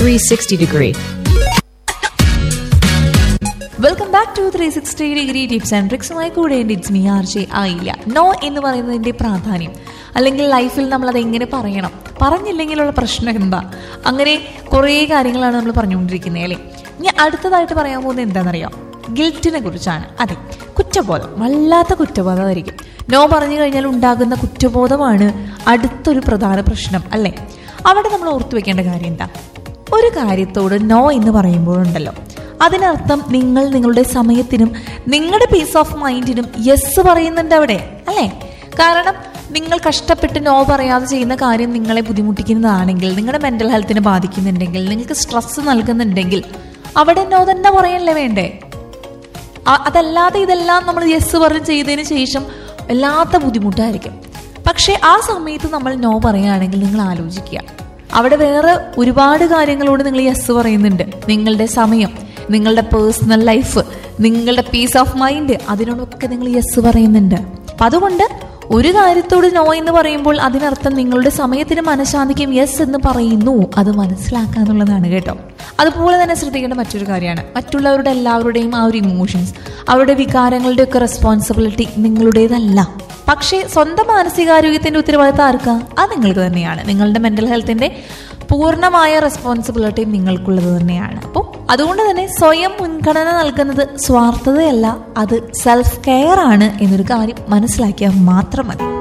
360 degree. Welcome back to three sixty degree tips and ട്രിക്സുമായി കൂടെ it's me R J ആയില്ല no എന്ന് പറയുന്നതിന്റെ പ്രാധാന്യം അല്ലെങ്കിൽ ലൈഫിൽ നമ്മൾ അത് എങ്ങനെ പറയണം പറഞ്ഞില്ലെങ്കിലുള്ള പ്രശ്നം എന്താ അങ്ങനെ കുറേ കാര്യങ്ങളാണ് നമ്മൾ പറഞ്ഞുകൊണ്ടിരിക്കുന്നത് അല്ലേ ഇനി അടുത്തതായിട്ട് പറയാൻ പോകുന്നത് എന്താണെന്നറിയാം ഗിൽറ്റിനെ കുറിച്ചാണ് അതെ കുറ്റബോധം വല്ലാത്ത കുറ്റബോധമായിരിക്കും നോ പറഞ്ഞു കഴിഞ്ഞാൽ ഉണ്ടാകുന്ന കുറ്റബോധമാണ് അടുത്തൊരു പ്രധാന പ്രശ്നം അല്ലേ അവിടെ നമ്മൾ ഓർത്തു വെക്കേണ്ട കാര്യം എന്താ ഒരു കാര്യത്തോട് നോ എന്ന് പറയുമ്പോഴുണ്ടല്ലോ അതിനർത്ഥം നിങ്ങൾ നിങ്ങളുടെ സമയത്തിനും നിങ്ങളുടെ പീസ് ഓഫ് മൈൻഡിനും യെസ് പറയുന്നുണ്ട് അവിടെ അല്ലേ കാരണം നിങ്ങൾ കഷ്ടപ്പെട്ട് നോ പറയാതെ ചെയ്യുന്ന കാര്യം നിങ്ങളെ ബുദ്ധിമുട്ടിക്കുന്നതാണെങ്കിൽ നിങ്ങളുടെ മെന്റൽ ഹെൽത്തിനെ ബാധിക്കുന്നുണ്ടെങ്കിൽ നിങ്ങൾക്ക് സ്ട്രെസ് നൽകുന്നുണ്ടെങ്കിൽ അവിടെ നോ തന്നെ പറയല്ലേ വേണ്ടേ അ- അതല്ലാതെ ഇതെല്ലാം നമ്മൾ യെസ് പറഞ്ഞ് ചെയ്തതിന് ശേഷം വല്ലാത്ത ബുദ്ധിമുട്ടായിരിക്കും പക്ഷേ ആ സമയത്ത് നമ്മൾ നോ പറയുകയാണെങ്കിൽ നിങ്ങൾ ആലോചിക്കുക അവിടെ വേറെ ഒരുപാട് കാര്യങ്ങളോട് നിങ്ങൾ യെസ് പറയുന്നുണ്ട് നിങ്ങളുടെ സമയം നിങ്ങളുടെ പേഴ്സണൽ ലൈഫ് നിങ്ങളുടെ പീസ് ഓഫ് മൈൻഡ് അതിനോടൊക്കെ നിങ്ങൾ യെസ് പറയുന്നുണ്ട് അപ്പൊ അതുകൊണ്ട് ഒരു കാര്യത്തോട് നോ എന്ന് പറയുമ്പോൾ അതിനർത്ഥം നിങ്ങളുടെ സമയത്തിന് മനഃശാന്തിക്കും യെസ് എന്ന് പറയുന്നു അത് മനസ്സിലാക്കാന്നുള്ളതാണ് കേട്ടോ അതുപോലെ തന്നെ ശ്രദ്ധിക്കേണ്ട മറ്റൊരു കാര്യമാണ് മറ്റുള്ളവരുടെ എല്ലാവരുടെയും ആ ഒരു ഇമോഷൻസ് അവരുടെ വികാരങ്ങളുടെ ഒക്കെ റെസ്പോൺസിബിലിറ്റി നിങ്ങളുടേതല്ല പക്ഷേ സ്വന്തം മാനസികാരോഗ്യത്തിന്റെ ഉത്തരവാദിത്തം ആർക്കാ അത് നിങ്ങൾക്ക് തന്നെയാണ് നിങ്ങളുടെ മെന്റൽ ഹെൽത്തിന്റെ പൂർണ്ണമായ റെസ്പോൺസിബിലിറ്റി നിങ്ങൾക്കുള്ളത് തന്നെയാണ് അപ്പോൾ അതുകൊണ്ട് തന്നെ സ്വയം മുൻഗണന നൽകുന്നത് സ്വാർത്ഥതയല്ല അത് സെൽഫ് കെയർ ആണ് എന്നൊരു കാര്യം മനസ്സിലാക്കിയാൽ മാത്രം മതി